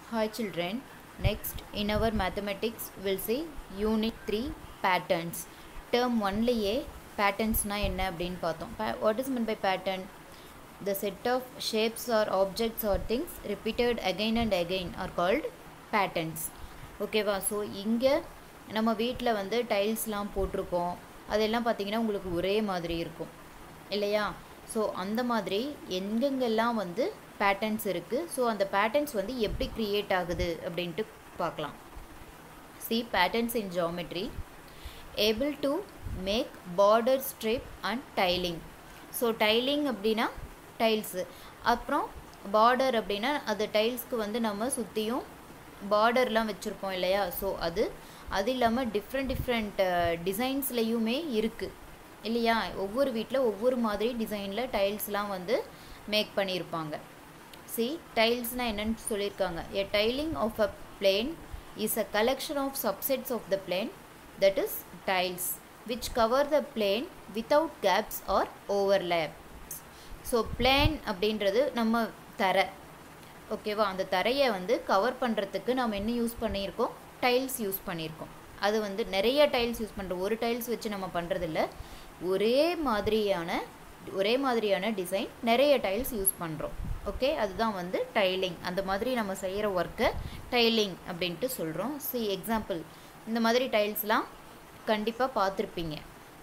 Hi children. Next in our mathematics we'll see unit 3 patterns. Term 1லேயே patternsனா என்ன அப்படின்னு பார்த்தோம் Pa- what is meant by pattern? The set of shapes or objects or things repeated again and again are called patterns. ஓகேவா so இங்கே நம்ம வீட்டில் வந்து டைல்ஸ்லாம் போட்டிருக்கோம் அதெல்லாம் பார்த்தீங்கன்னா உங்களுக்கு ஒரே மாதிரி இருக்கும் இல்லையா ஸோ அந்த மாதிரி எங்கெங்கெல்லாம் வந்து பேட்டர்ன்ஸ் இருக்குது ஸோ அந்த பேட்டர்ன்ஸ் வந்து எப்படி க்ரியேட் ஆகுது அப்படின்ட்டு பார்க்கலாம் see patterns in geometry able to make border strip and tiling so tiling அப்படின்னா டைல்ஸு அப்புறம் பார்டர் அப்படின்னா அது டைல்ஸ்க்கு வந்து நம்ம சுற்றியும் பார்டர்லாம் வச்சுருப்போம் இல்லையா ஸோ அது அது இல்லாமல் டிஃப்ரெண்ட் டிஃப்ரெண்ட் டிசைன்ஸ்லேயுமே இருக்குது இல்லையா ஒவ்வொரு வீட்டில் ஒவ்வொரு மாதிரி டிசைனில் டைல்ஸ்லாம் வந்து மேக் பண்ணியிருப்பாங்க சி டைல்ஸ்னால் என்னன்னு சொல்லியிருக்காங்க a tiling of a plane is a collection of subsets of the plane that is tiles which cover the plane without gaps or overlaps so plane அப்படின்றது நம்ம தரை ஓகேவா அந்த தரையை வந்து கவர் பண்ணுறதுக்கு நம்ம என்ன யூஸ் பண்ணியிருக்கோம் டைல்ஸ் யூஸ் பண்ணியிருக்கோம் அது வந்து நிறைய டைல்ஸ் யூஸ் பண்ணுறோம் ஒரு டைல்ஸ் வச்சு நம்ம பண்ணுறதில்ல ஒரே மாதிரியான ஒரே மாதிரியான டிசைன் நிறைய டைல்ஸ் யூஸ் பண்ணுறோம் ஓகே அதுதான் வந்து டைலிங் அந்த மாதிரி நம்ம செய்கிற ஒர்க்கை டைலிங் அப்படின்ட்டு சொல்கிறோம் சி எக்ஸாம்பிள் இந்த மாதிரி டைல்ஸ்லாம் கண்டிப்பாக பார்த்துருப்பீங்க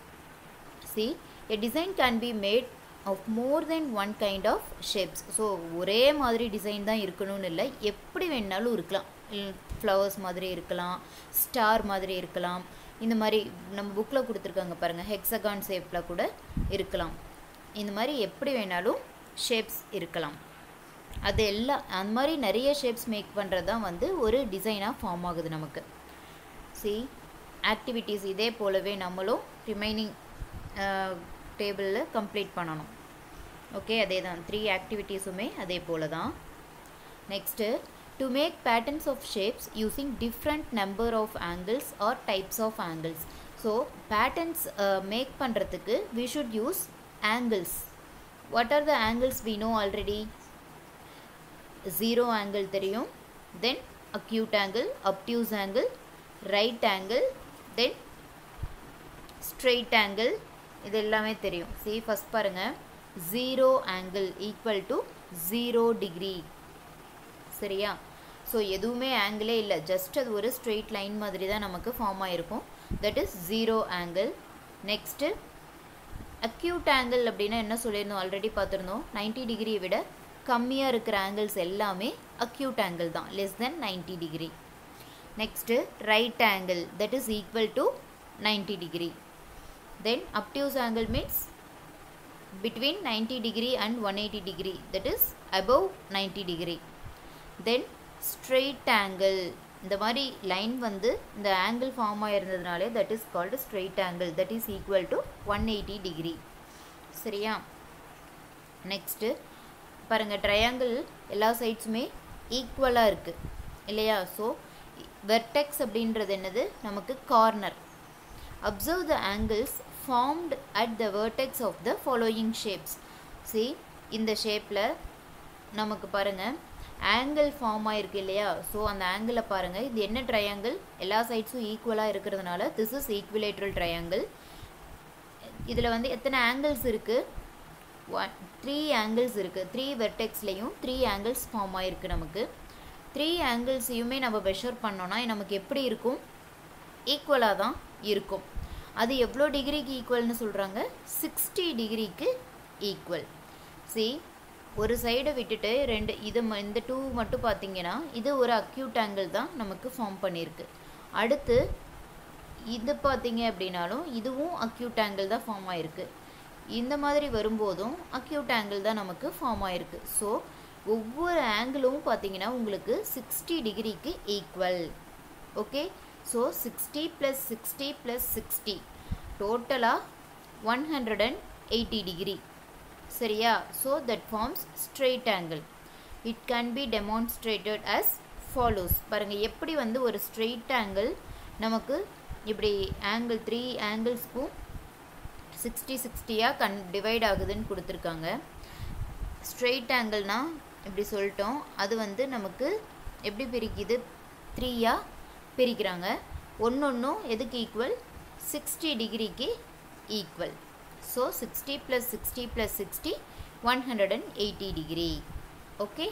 see a design can be made of more than one kind of shapes so ஒரே மாதிரி டிசைன் தான் இருக்கணும்னு இல்லை எப்படி வேணாலும் இருக்கலாம் ஃப்ளவர்ஸ் மாதிரி இருக்கலாம் ஸ்டார் மாதிரி இருக்கலாம் இந்த மாதிரி நம்ம புக்கில் கொடுத்துருக்காங்க பாருங்கள் ஹெக்ஸகான் ஷேப்பில் கூட இருக்கலாம் இந்த மாதிரி எப்படி வேணாலும் ஷேப்ஸ் இருக்கலாம் அது எல்லாம் அந்த மாதிரி நிறைய ஷேப்ஸ் மேக் பண்ணுறது தான் வந்து ஒரு டிசைனாக ஃபார்ம் ஆகுது நமக்கு சி ஆக்டிவிட்டீஸ் இதே போலவே நம்மளும் ரிமைனிங் டேபிளில் கம்ப்ளீட் பண்ணணும் ஓகே அதே தான் த்ரீ ஆக்டிவிட்டீஸுமே அதே போல தான் next to make patterns of shapes using different number of angles or types of angles so patterns make பண்ணுறதுக்கு we should use angles what are the angles we know already zero angle தெரியும் then acute angle obtuse angle right angle then straight angle இது எல்லாமே தெரியும் see first பாருங்கள் zero angle equal to zero degree சரியா so எதுவுமே ஆங்கிளே இல்லை just அது ஒரு ஸ்ட்ரெயிட் லைன் மாதிரி தான் நமக்கு ஃபார்ம் ஆகிருக்கும் that is zero angle next acute angle அப்படின்னா என்ன சொல்லியிருந்தோம் ஆல்ரெடி பார்த்துருந்தோம் 90 டிகிரியை விட கம்மியாக இருக்கிற ஆங்கிள்ஸ் எல்லாமே அக்யூட் ஆங்கிள் தான் less than 90 degree next right angle that is equal to 90 degree then obtuse angle means between 90 degree and 180 degree that is above 90 degree then straight angle இந்த மாதிரி லைன் வந்து இந்த ஆங்கிள் ஃபார்ம் ஆயிருந்ததுனாலே that is called straight angle that is equal to one eighty degree சரியா next பாருங்கள் triangle எல்லா சைட்ஸுமே ஈக்குவலாக இருக்குது இல்லையா ஸோ வெர்டெக்ஸ் அப்படின்றது என்னது நமக்கு corner observe the angles formed at the vertex of the following shapes see இந்த ஷேப்பில் நமக்கு பாருங்கள் ஆங்கிள் ஃபார்ம் ஆயிருக்கு இல்லையா ஸோ அந்த ஆங்கிளை பாருங்கள் இது என்ன ட்ரையாங்கிள் எல்லா சைட்ஸும் ஈக்குவலாக இருக்கிறதுனால திஸ் இஸ் ஈக்குவலேட்ரல் ட்ரையாங்கிள் இதில் வந்து எத்தனை ஆங்கிள்ஸ் இருக்குது ஒன் த்ரீ ஆங்கிள்ஸ் இருக்குது த்ரீ வெர்டெக்ஸ்லேயும் த்ரீ ஆங்கிள்ஸ் ஃபார்ம் ஆயிருக்கு நமக்கு த்ரீ ஆங்கிள்ஸையுமே நம்ம மெஷர் பண்ணோன்னா நமக்கு எப்படி இருக்கும் ஈக்குவலாக தான் இருக்கும் அது எவ்வளோ டிகிரிக்கு ஈக்குவல்னு சொல்கிறாங்க சிக்ஸ்டி டிகிரிக்கு ஈக்குவல் சி ஒரு சைடை விட்டுட்டு ரெண்டு இது ம- இந்த டூ மட்டும் பார்த்தீங்கன்னா இது ஒரு அக்யூட் ஆங்கிள் தான் நமக்கு ஃபார்ம் பண்ணியிருக்கு அடுத்து இது பார்த்தீங்க அப்படின்னாலும் இதுவும் அக்யூட் ஆங்கிள் தான் ஃபார்ம் ஆயிருக்கு இந்த மாதிரி வரும்போதும் அக்யூட் ஆங்கிள் தான் நமக்கு ஃபார்ம் ஆயிருக்கு ஸோ ஒவ்வொரு ஆங்கிளும் பார்த்தீங்கன்னா உங்களுக்கு சிக்ஸ்டி டிகிரிக்கு equal okay so sixty plus sixty plus sixty டோட்டலாக one hundred and eighty degree சரியா so that forms straight angle it can be demonstrated as follows பாருங்கள் எப்படி வந்து ஒரு ஸ்ட்ரெயிட் ஆங்கிள் நமக்கு இப்படி ஆங்கிள் த்ரீ ஆங்கிள்ஸ்க்கும் சிக்ஸ்டி சிக்ஸ்டியாக கன் டிவைட் ஆகுதுன்னு கொடுத்துருக்காங்க ஸ்ட்ரெயிட் ஆங்கிள்னால் இப்படி சொல்லிட்டோம் அது வந்து நமக்கு எப்படி பிரிக்குது த்ரீயாக பிரிக்கிறாங்க ஒன்று ஒன்றும் எதுக்கு ஈக்குவல் சிக்ஸ்டி டிகிரிக்கு equal so sixty plus sixty plus sixty one hundred and eighty degree okay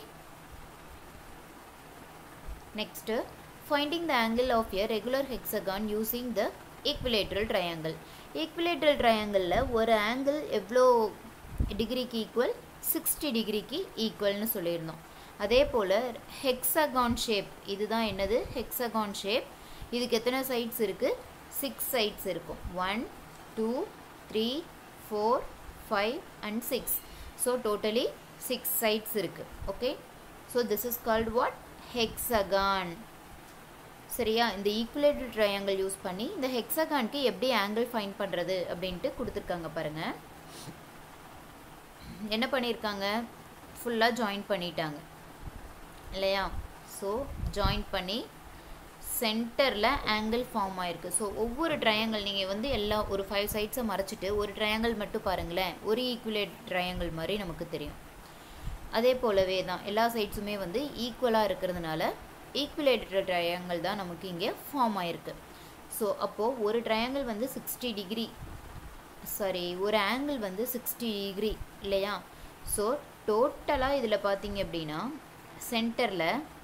next finding the angle of a regular hexagon using the equilateral triangle equilateral ட்ரையாங்கிளில் ஒரு ஆங்கிள் எவ்வளோ டிகிரிக்கு ஈக்குவல் சிக்ஸ்டி டிகிரிக்கு ஈக்குவல்னு சொல்லியிருந்தோம் அதே போல் hexagon shape இதுதான் என்னது hexagon shape இதுக்கு எத்தனை சைட்ஸ் இருக்குது சிக்ஸ் சைட்ஸ் இருக்கும் one two three four five and six so totally six sides இருக்குது okay so this is called what hexagon சரியா இந்த ஈக்குவலேட்டட் ட்ரையாங்கிள் யூஸ் பண்ணி இந்த ஹெக்ஸகானுக்கு எப்படி ஆங்கிள் ஃபைண்ட் பண்ணுறது அப்படின்ட்டு கொடுத்துருக்காங்க பாருங்கள் என்ன பண்ணியிருக்காங்க ஃபுல்லாக ஜாயின் பண்ணிட்டாங்க இல்லையா ஸோ ஜாயின் பண்ணி சென்டரில் ஆங்கிள் ஃபார்ம் ஆயிருக்கு ஸோ ஒவ்வொரு ட்ரையாங்கிள் நீங்கள் வந்து எல்லா ஒரு ஃபைவ் சைட்ஸை மறைச்சிட்டு ஒரு ட்ரையாங்கிள் மட்டும் பாருங்களேன் ஒரு ஈக்குவலேட் ட்ரையாங்கிள் மாதிரி நமக்கு தெரியும் அதே போலவே தான் எல்லா சைட்ஸுமே வந்து ஈக்குவலாக இருக்கிறதுனால ஈக்குவலேட்டட் ட்ரையாங்கிள் தான் நமக்கு இங்கே ஃபார்ம் ஆயிருக்கு ஸோ அப்போது ஒரு ட்ரையாங்கிள் வந்து சிக்ஸ்டி டிகிரி சாரி ஒரு ஆங்கிள் வந்து சிக்ஸ்டி டிகிரி இல்லையா ஸோ டோட்டலாக இதில் பார்த்தீங்க அப்படின்னா சென்டரில்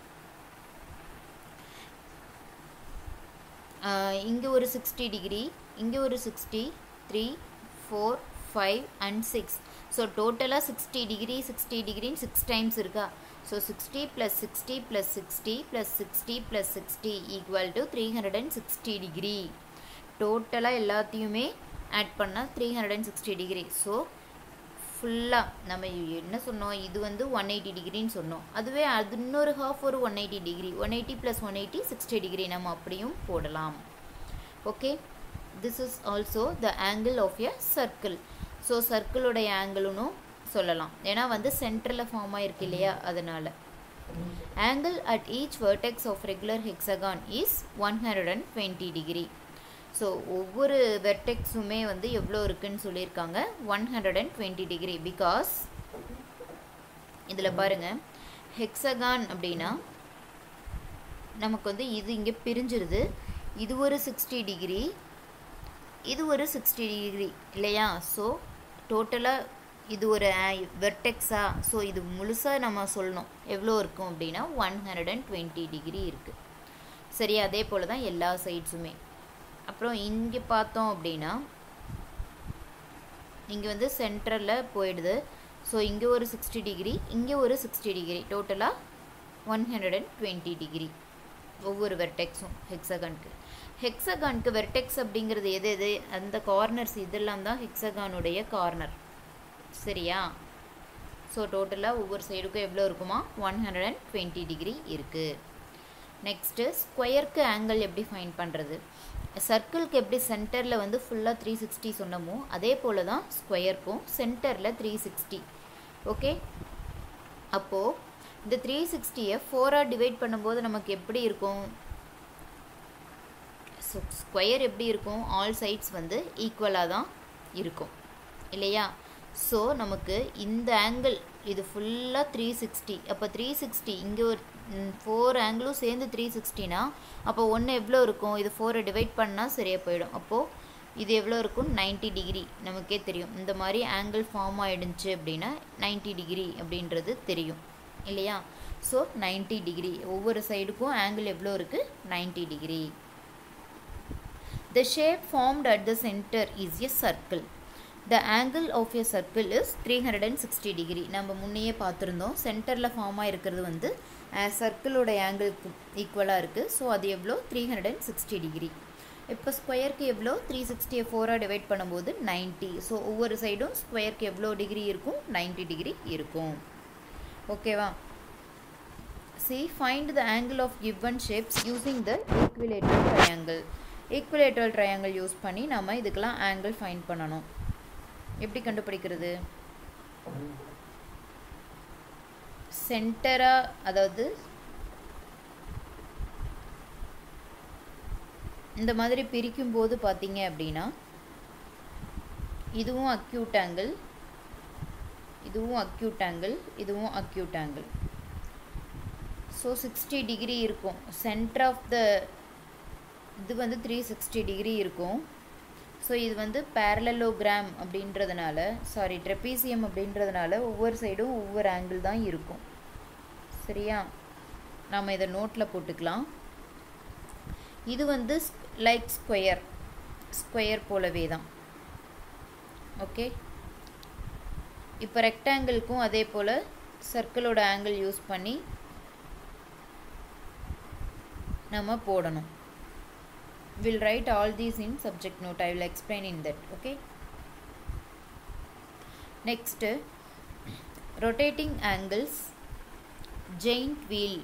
இங்கே ஒரு சிக்ஸ்டி டிகிரி இங்கே ஒரு sixty three four five and six so டோட்டலாக சிக்ஸ்டி டிகிரி சிக்ஸ்டி டிகிரின்னு சிக்ஸ் டைம்ஸ் இருக்கா so sixty plus sixty plus sixty plus sixty plus sixty equal to three hundred and sixty degree டோட்டலாக எல்லாத்தையுமே add பண்ணால் three hundred and sixty degree so ஃபுல்லாக நம்ம என்ன சொன்னோம் இது வந்து ஒன் எயிட்டி டிகிரின்னு சொன்னோம் அதுவே அது இன்னொரு ஹாஃப் ஒரு one eighty degree one eighty plus one eighty sixty degree நம்ம அப்படியும் போடலாம் okay this is also the angle of a circle so சர்க்கிளுடைய ஆங்கிள்னு சொல்லலாம் ஏன்னா வந்து சென்டரில் ஃபார்ம் ஆயிருக்கு இல்லையா அதனால் angle at each vertex of regular hexagon is one hundred and twenty degree so ஒவ்வொரு வெர்டெக்ஸுமே வந்து எவ்வளோ இருக்குன்னு சொல்லியிருக்காங்க one hundred and twenty degree because இதில் பாருங்கள் ஹெக்ஸகான் அப்படின்னா நமக்கு வந்து இது இங்கே பிரிஞ்சிருது இது ஒரு சிக்ஸ்டி டிகிரி இது ஒரு சிக்ஸ்டி டிகிரி இல்லையா ஸோ டோட்டலாக இது ஒரு வெர்டெக்ஸா ஸோ இது முழுசாக நம்ம சொல்லணும் எவ்வளோ இருக்கும் அப்படின்னா one hundred and twenty degree இருக்குது சரி அதே போல் தான் எல்லா சைட்ஸுமே அப்புறம் இங்கே பார்த்தோம் அப்படின்னா இங்கே வந்து சென்ட்ரலில் போயிடுது ஸோ இங்கே ஒரு சிக்ஸ்டி டிகிரி இங்கே ஒரு சிக்ஸ்டி டிகிரி டோட்டலாக one hundred and twenty degree ஒவ்வொரு வெர்டெக்ஸும் ஹெக்ஸகானுக்கு ஹெக்ஸகானுக்கு வெர்டெக்ஸ் அப்படிங்கிறது எது எது அந்த கார்னர்ஸ் இதெல்லாம் தான் ஹெக்ஸகானுடைய கார்னர் சரியா ஸோ டோட்டலாக ஒவ்வொரு சைடுக்கும் எவ்வளோ இருக்குமா one hundred and twenty degree இருக்குது நெக்ஸ்ட்டு ஸ்கொயருக்கு ஆங்கிள் எப்படி ஃபைன் பண்ணுறது சர்க்கிள்க்கு எப்படி சென்டரில் வந்து ஃபுல்லாக த்ரீ சிக்ஸ்டி சொன்னமோ அதே போல் தான் ஸ்கொயருக்கும் சென்டரில் த்ரீ சிக்ஸ்டி ஓகே அப்போது இந்த த்ரீ சிக்ஸ்டியை ஃபோராக டிவைட் பண்ணும்போது நமக்கு எப்படி இருக்கும் ஸோ ஸ்கொயர் எப்படி இருக்கும் ஆல் சைட்ஸ் வந்து ஈக்குவலாக தான் இருக்கும் இல்லையா ஸோ நமக்கு இந்த ஆங்கிள் இது ஃபுல்லாக த்ரீ சிக்ஸ்டி அப்போ த்ரீ சிக்ஸ்டி இங்கே ஒரு ஃபோர் ஆங்கிளும் சேர்ந்து த்ரீ சிக்ஸ்டினா அப்போ ஒன்று எவ்வளோ இருக்கும் இது ஃபோரை டிவைட் பண்ணால் சரியாக போயிடும் அப்போது இது எவ்வளோ இருக்கும் நைன்ட்டி டிகிரி நமக்கே தெரியும் இந்த மாதிரி ஆங்கிள் ஃபார்ம் ஆகிடுச்சு அப்படின்னா நைன்ட்டி டிகிரி அப்படின்றது தெரியும் இல்லையா ஸோ நைன்ட்டி டிகிரி ஒவ்வொரு சைடுக்கும் ஆங்கிள் எவ்வளோ இருக்குது ninety degree the shape formed at the center is a circle the angle of a circle is three hundred and sixty degree நம்ம முன்னையே பார்த்துருந்தோம் சென்டரில் ஃபார்ம் ஆகிருக்கிறது வந்து சர்க்கிளோட ஆங்கிளுக்கு ஈக்குவலாக இருக்குது ஸோ அது எவ்வளோ three hundred and sixty degree இப்போ ஸ்கொயருக்கு எவ்வளோ த்ரீ சிக்ஸ்டியை ஃபோராக டிவைட் பண்ணும்போது நைன்ட்டி ஸோ ஒவ்வொரு சைடும் ஸ்கொயருக்கு எவ்வளோ டிகிரி இருக்கும் நைன்ட்டி டிகிரி இருக்கும் ஓகேவா see find the angle of given shapes using the equilateral triangle equilateral triangle use பண்ணி நம்ம இதுக்கெல்லாம் ஆங்கிள் ஃபைண்ட் பண்ணணும் எப்படி கண்டுபிடிக்கிறது சென்டராக அதாவது இந்த மாதிரி பிரிக்கும் போது பார்த்தீங்க அப்படின்னா இதுவும் அக்யூட் ஆங்கிள் இதுவும் அக்யூட் ஆங்கிள் இதுவும் acute angle so sixty degree இருக்கும் சென்டர் ஆஃப் த இது வந்து த்ரீ சிக்ஸ்டி டிகிரி இருக்கும் ஸோ இது வந்து பேரலலோகிராம் அப்படின்றதுனால சாரி ட்ரெப்பீசியம் அப்படின்றதுனால ஒவ்வொரு சைடும் ஒவ்வொரு ஆங்கிள் தான் இருக்கும் சரியா நாம் இதை நோட்டில் போட்டுக்கலாம் இது வந்து லைக் ஸ்கொயர் ஸ்கொயர் போலவே தான் ஓகே இப்போ ரெக்டாங்கிள்க்கும் அதே போல் சர்க்கிளோட ஆங்கிள் யூஸ் பண்ணி நம்ம போடணும் will write all these in subject note i will explain in that okay next rotating angles giant wheel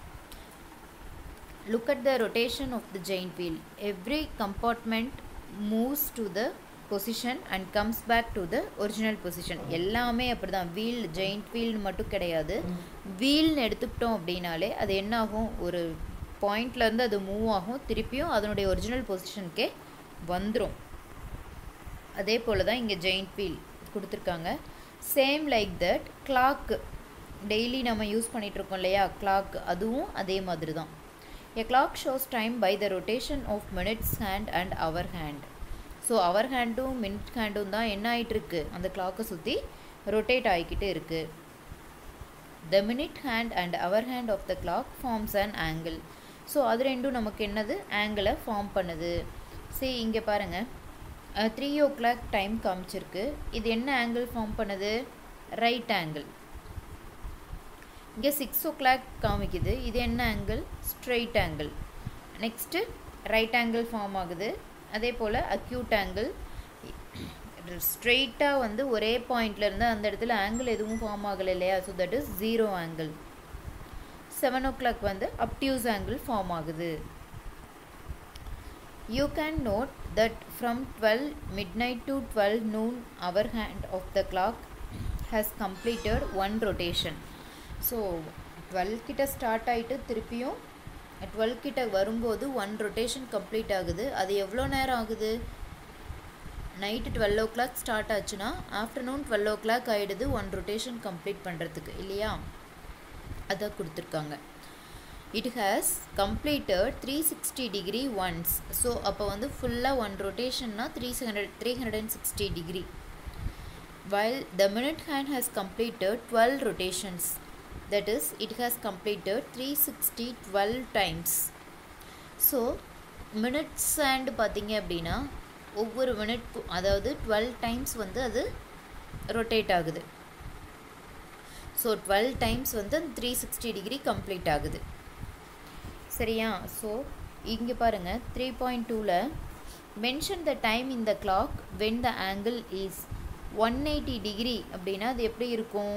look at the rotation of the giant wheel every compartment moves to the position and comes back to the original position எல்லாமே அப்படிதான் wheel giant வீல்னு மட்டும் கிடையாது வீல்னு எடுத்துக்கிட்டோம் அப்படின்னாலே அது என்ன ஆகும் ஒரு பாயிண்ட்லேருந்து அது மூவ் ஆகும் திருப்பியும் அதனுடைய ஒரிஜினல் பொசிஷனுக்கே வந்துடும் அதே போல் தான் இங்கே ஜெயிண்ட் வீல் கொடுத்துருக்காங்க same like that clock daily நம்ம யூஸ் பண்ணிகிட்ருக்கோம் இல்லையா கிளாக் அதுவும் அதே மாதிரி தான் a clock shows time by the rotation of minutes hand and hour hand so hour ஹேண்டும் மினிட் ஹேண்டும் தான் என்ன ஆகிட்டுருக்கு அந்த கிளாக்கை சுற்றி ரொட்டேட் ஆகிக்கிட்டு இருக்குது the minute hand and hour hand of the clock forms an angle so அது ரெண்டும் நமக்கு என்னது ஆங்கிளை ஃபார்ம் பண்ணுது சரி இங்கே பாருங்கள் த்ரீ ஓ கிளாக் டைம் காமிச்சிருக்கு இது என்ன ஆங்கிள் ஃபார்ம் பண்ணுது ரைட் ஆங்கிள் இங்கே சிக்ஸ் ஓ கிளாக் காமிக்குது இது என்ன angle straight angle next right angle form ஆகுது அதே போல் அக்யூட் ஆங்கிள் ஸ்ட்ரெயிட்டாக வந்து ஒரே பாயிண்ட்லேருந்து அந்த இடத்துல ஆங்கிள் எதுவும் ஃபார்ம் ஆகலை இல்லையா so that is zero angle seven o'clock வந்து அப்டியூஸ் ஆங்கிள் ஃபார்ம் ஆகுது you can note that from twelve midnight to twelve noon hour hand of the clock has completed one rotation so twelve கிட்ட start ஆகிட்டு திருப்பியும் twelve கிட்ட வரும்போது one rotation complete ஆகுது அது எவ்வளோ நேரம் ஆகுது night twelve o'clock start ஆச்சுன்னா ஆஃப்டர்நூன் டுவெல் ஓ கிளாக் ஆகிடுது ஒன் ரொட்டேஷன் கம்ப்ளீட் பண்ணுறதுக்கு இல்லையா அதை கொடுத்துருக்காங்க it has completed three sixty degree once so அப்போ வந்து ஃபுல்லாக ஒன் ரொட்டேஷன்னா three hundred three hundred and sixty degree while the minute hand has completed twelve rotations that is it has completed three sixty twelve times so minutes hand பார்த்தீங்க அப்படின்னா ஒவ்வொரு minute அதாவது twelve times வந்து அது rotate ஆகுது so twelve times வந்து அந்த three sixty degree complete ஆகுது சரியா ஸோ இங்கே பாருங்கள் த்ரீ பாயிண்ட் டூவில் mention the time in the clock when the angle is one eighty degree அப்படின்னா அது எப்படி இருக்கும்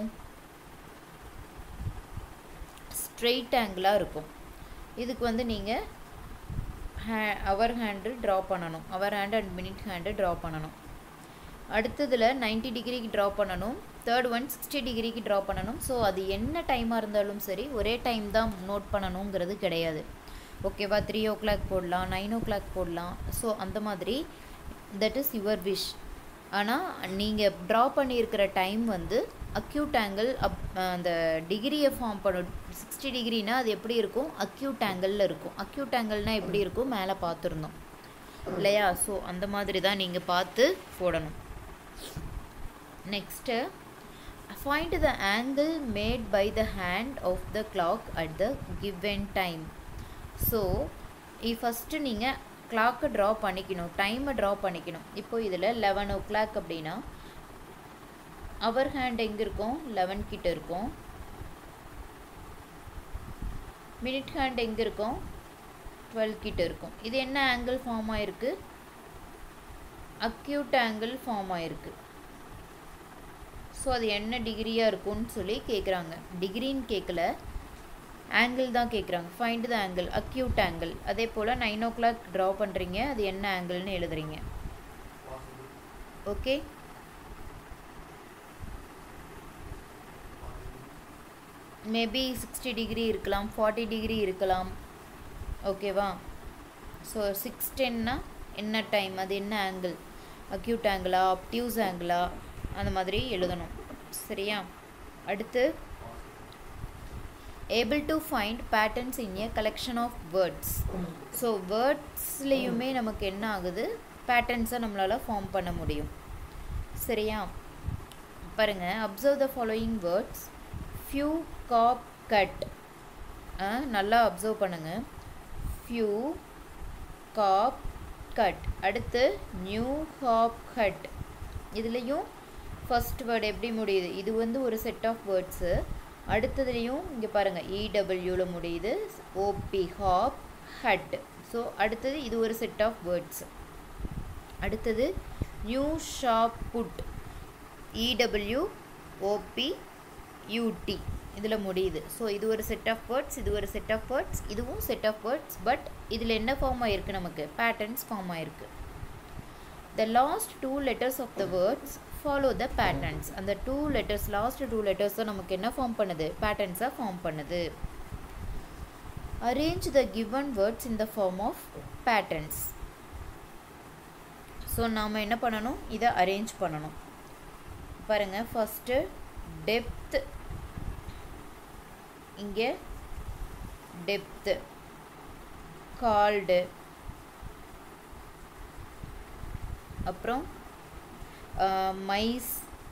ஸ்ட்ரெயிட் ஆங்கிளாக இருக்கும் இதுக்கு வந்து நீங்கள் ஹே அவர் ஹேண்டு ட்ரா பண்ணணும் hour hand and minute hand draw பண்ணணும் அடுத்ததில் நைன்ட்டி டிகிரிக்கு ட்ரா பண்ணணும் தேர்ட் ஒன் சிக்ஸ்டி டிகிரிக்கு ட்ரா பண்ணணும் ஸோ அது என்ன டைமாக இருந்தாலும் சரி ஒரே டைம் தான் நோட் பண்ணணுங்கிறது கிடையாது ஓகேவா த்ரீ ஓ கிளாக் போடலாம் நைன் ஓ கிளாக் போடலாம் ஸோ அந்த மாதிரி தட் இஸ் யுவர் விஷ் ஆனால் நீங்கள் ட்ரா பண்ணியிருக்கிற டைம் வந்து அக்யூட் ஆங்கிள் அப் அந்த டிகிரியை ஃபார்ம் பண்ணும் சிக்ஸ்டி டிகிரினா அது எப்படி இருக்கும் அக்யூட் ஆங்கிளில் இருக்கும் அக்யூட் ஆங்கிள்னால் எப்படி இருக்கும் மேலே பார்த்துருந்தோம் இல்லையா ஸோ அந்த மாதிரி தான் நீங்கள் பார்த்து போடணும் next find the angle made by the hand of the clock at the given time so first நீங்கள் கிளாக்கை ட்ரா பண்ணிக்கணும் டைமை ட்ரா பண்ணிக்கணும் இப்போ இதில் லெவன் ஓ கிளாக் அப்படின்னா அவர் ஹேண்ட் எங்கே இருக்கும் லெவன் கிட்ட இருக்கும் மினிட் ஹேண்ட் எங்கே இருக்கும் டுவெல் கிட்ட இருக்கும் இது என்ன ஆங்கிள் ஃபார்ம் ஆயிருக்கு அக்யூட் ஆங்கிள் ஃபார்ம் ஆயிருக்கு ஸோ அது என்ன டிகிரியாக இருக்கும்னு சொல்லி கேட்குறாங்க டிகிரின்னு கேட்கல ஆங்கிள் தான் கேட்குறாங்க find the angle acute angle அதே போல் நைன் ஓ கிளாக் ட்ரா பண்ணுறீங்க அது என்ன ஆங்கிள்னு எழுதுறீங்க ஓகே மேபி சிக்ஸ்டி டிகிரி இருக்கலாம் ஃபார்ட்டி டிகிரி இருக்கலாம் ஓகேவா ஸோ சிக்ஸ் டென்னா என்ன டைம் அது என்ன ஆங்கிள் அக்யூட் ஆங்கிளா அப்டியூஸ் ஆங்கிளா அந்த மாதிரி எழுதணும் சரியா அடுத்து able to find patterns in a collection of words so வேர்ட்ஸ்லேயுமே நமக்கு என்ன ஆகுது பேட்டர்ன்ஸை நம்மளால் ஃபார்ம் பண்ண முடியும் சரியா பாருங்க observe the following words few cop cut நல்லா அப்சர்வ் பண்ணுங்க ஃபியூ காப் கட் அடுத்து நியூ ஹாப் கட் இதுலேயும் ஃபர்ஸ்ட் வேர்டு எப்படி முடியுது இது வந்து ஒரு செட் ஆஃப் வேர்ட்ஸு அடுத்ததுலேயும் இங்கே பாருங்கள் இடபிள்யூவில் முடியுது ஓபி ஹாப் ஹட் ஸோ அடுத்தது இது ஒரு செட் ஆஃப் வேர்ட்ஸ் அடுத்தது new shop put E W O P U T இதில் முடியுது ஸோ இது ஒரு செட் ஆஃப் வேர்ட்ஸ் இது ஒரு செட் ஆஃப் வேர்ட்ஸ் இதுவும் செட் ஆஃப் வேர்ட்ஸ் பட் இதில் என்ன ஃபார்ம் ஆயிருக்கு நமக்கு பேட்டர்ன்ஸ் ஃபார்ம் ஆயிருக்கு the last two letters of the words follow the patterns அந்த two letters last two letters தான் நமக்கு என்ன ஃபார்ம் பண்ணுது பேட்டர்ன்ஸாக ஃபார்ம் பண்ணுது arrange the given words in the form of patterns so நாம் என்ன பண்ணணும் இதை அரேஞ்ச் பண்ணணும் பாருங்கள் ஃபஸ்ட்டு டெப்த் இங்கே டெப்த்து கால்டு அப்புறம் மைஸ்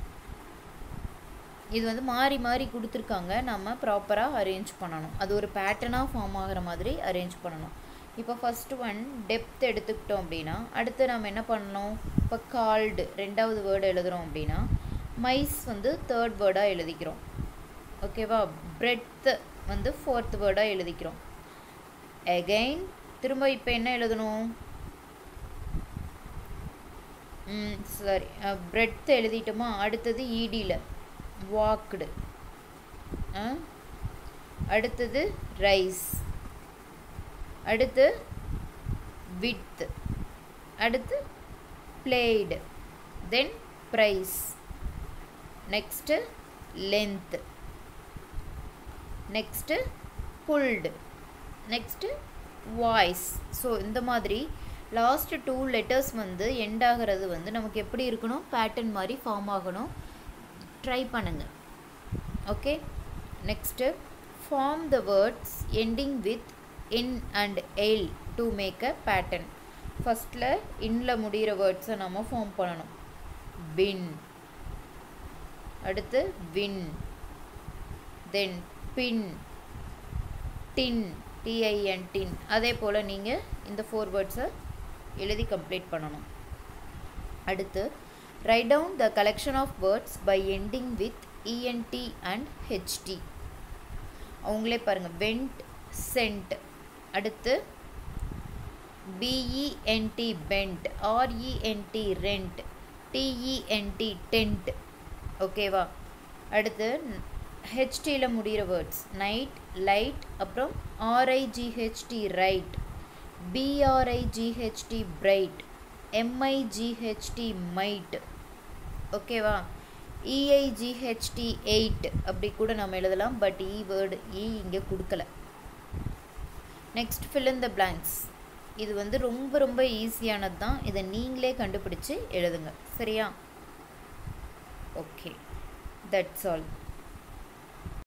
இது வந்து மாறி மாறி கொடுத்துருக்காங்க நம்ம ப்ராப்பராக அரேஞ்ச் பண்ணணும் அது ஒரு பேட்டர்னாக ஃபார்ம் ஆகிற மாதிரி அரேஞ்ச் பண்ணணும் இப்போ ஃபஸ்ட்டு ஒன் டெப்த் எடுத்துக்கிட்டோம் அப்படின்னா அடுத்து நம்ம என்ன பண்ணணும் இப்போ கால்டு ரெண்டாவது வேர்டு எழுதுகிறோம் அப்படின்னா மைஸ் வந்து தேர்ட் வேர்டாக எழுதிக்கிறோம் ஓகேவா பிரெட்த்து வந்து ஃபோர்த் வேர்டாக எழுதிக்கிறோம் எகைன் திரும்ப இப்போ என்ன எழுதணும் சாரி பிரெட் எழுதிட்டோமா அடுத்தது ஈடியில் வாக்டு அடுத்தது ரைஸ் அடுத்து வித் அடுத்து blade then price next length next pulled next voice so இந்த மாதிரி லாஸ்ட் டூ லெட்டர்ஸ் வந்து எண்ட் ஆகிறது வந்து நமக்கு எப்படி இருக்கணும் பேட்டர்ன் மாதிரி ஃபார்ம் ஆகணும் ட்ரை பண்ணுங்கள் okay next form the words ending with in and L to make a pattern ஃபஸ்ட்டில் இன்னில் முடிகிற வேர்ட்ஸை நம்ம ஃபார்ம் பண்ணணும் பின் அடுத்து வின் தென் பின் டின் டிஐஎன் டின் அதே போல் நீங்கள் இந்த ஃபோர் வேர்ட்ஸை எழுதி கம்ப்ளீட் பண்ணணும் அடுத்து right down the collection of words by ending with E N T and H T அவங்களே பாருங்கள் வெண்ட் சென்ட் அடுத்து B E N T bent R E N T rent T E N T tent ஓகேவா அடுத்து ஹெச்டியில் முடிகிற வேர்ட்ஸ் நைட் லைட் அப்புறம் R I G H T right B R I G H T bright M I G H T might ஓகேவா இஐஜிஹெச்டி எயிட் அப்படி கூட நம்ம எழுதலாம் பட் இ வேர்டு இ இங்கே கொடுக்கல next fill in the blanks இது வந்து ரொம்ப ரொம்ப ஈஸியானது தான் இதை நீங்களே கண்டுபிடிச்சு எழுதுங்க சரியா ஓகே தட்ஸ் ஆல்